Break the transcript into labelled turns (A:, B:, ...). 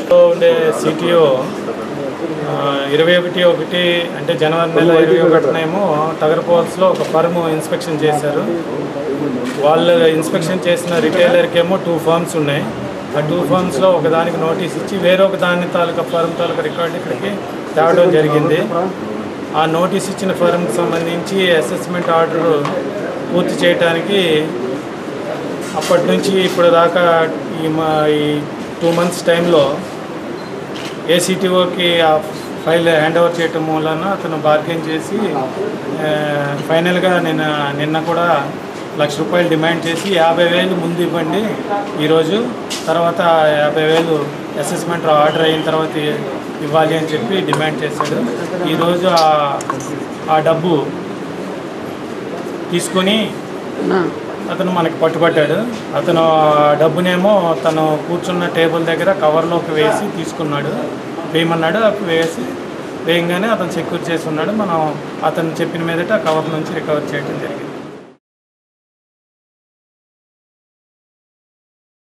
A: ఉండే సిటిఓ ఇరవై ఒకటి ఒకటి అంటే జనవరి నెల ఇరవై ఒకటినేమో టగర్పోల్స్లో ఒక ఫర్మ్ ఇన్స్పెక్షన్ చేశారు వాళ్ళు ఇన్స్పెక్షన్ చేసిన రిటైలర్కి ఏమో టూ ఫర్మ్స్ ఉన్నాయి ఆ టూ ఫర్మ్స్లో ఒకదానికి నోటీస్ ఇచ్చి వేరొక దాని తాలూకా ఫర్మ్ తాలూకా రికార్డు ఇక్కడికి తేవడం జరిగింది ఆ నోటీస్ ఇచ్చిన ఫర్మ్కి సంబంధించి అసెస్మెంట్ ఆర్డర్ పూర్తి చేయడానికి అప్పటి నుంచి ఇప్పుడు దాకా ఈ మా ఈ టూ మంత్స్ టైంలో ఏసీటీఓకి ఆ ఫైల్ హ్యాండ్ ఓవర్ చేయటం మూలన అతను బార్గెన్ చేసి ఆ, ఫైనల్గా నిన్న నిన్న కూడా లక్ష రూపాయలు డిమాండ్ చేసి యాభై వేలు ముందు ఇవ్వండి ఈరోజు తర్వాత యాభై వేలు అసెస్మెంట్ ఆర్డర్ అయిన తర్వాత ఇ- ఇవ్వాలి అని చెప్పి డిమాండ్ చేశాడు ఈరోజు ఆ- ఆ డబ్బు తీసుకొని అతను మనకి పట్టుబడ్డాడు అతను ఆ డబ్బునేమో తను కూర్చున్న టేబుల్ దగ్గర కవర్లోకి వేసి తీసుకున్నాడు వేయమన్నాడు అప్పుడు వేసి వేయంగానే అతను సెక్యూర్ చేసి ఉన్నాడు మనం అతను చెప్పిన మీదట ఆ కవర్ నుంచి రికవర్ చేయడం జరిగింది